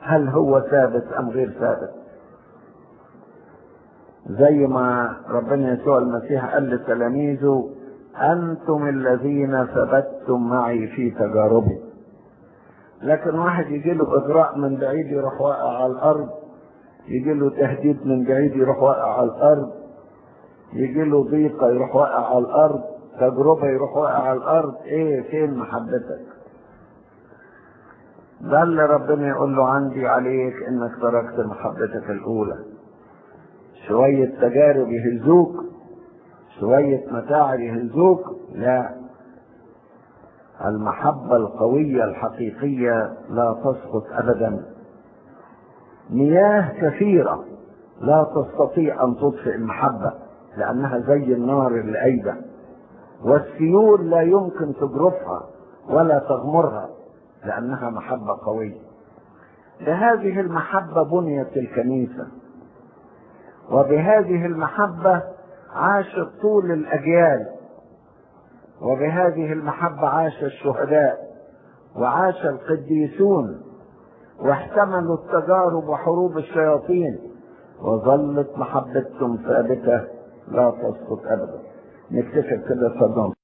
هل هو ثابت ام غير ثابت زي ما ربنا يسوع المسيح قال لتلاميذه انتم الذين ثبتتم معي في تجاربي لكن واحد يجي له اغراء من بعيد يروح واقع على الارض يجي له تهديد من بعيد يروح واقع على الارض يجي له ضيقه يروح واقع على الارض تجربه يروح واقع على الارض ايه فين محبتك ده اللي ربنا يقول له عندي عليك انك تركت محبتك الاولى شوية تجارب يهزوك شوية متاعب يهزوك لا المحبة القوية الحقيقية لا تسقط أبدا مياه كثيرة لا تستطيع أن تطفئ المحبة لأنها زي النار اللي أيدة والسيول لا يمكن تجرفها ولا تغمرها لأنها محبة قوية بهذه المحبة بنيت الكنيسة وبهذه المحبة عاشت طول الأجيال وبهذه المحبة عاش الشهداء وعاش القديسون واحتملوا التجارب وحروب الشياطين وظلت محبتهم ثابتة لا تسقط أبدا نكتفي كده صدام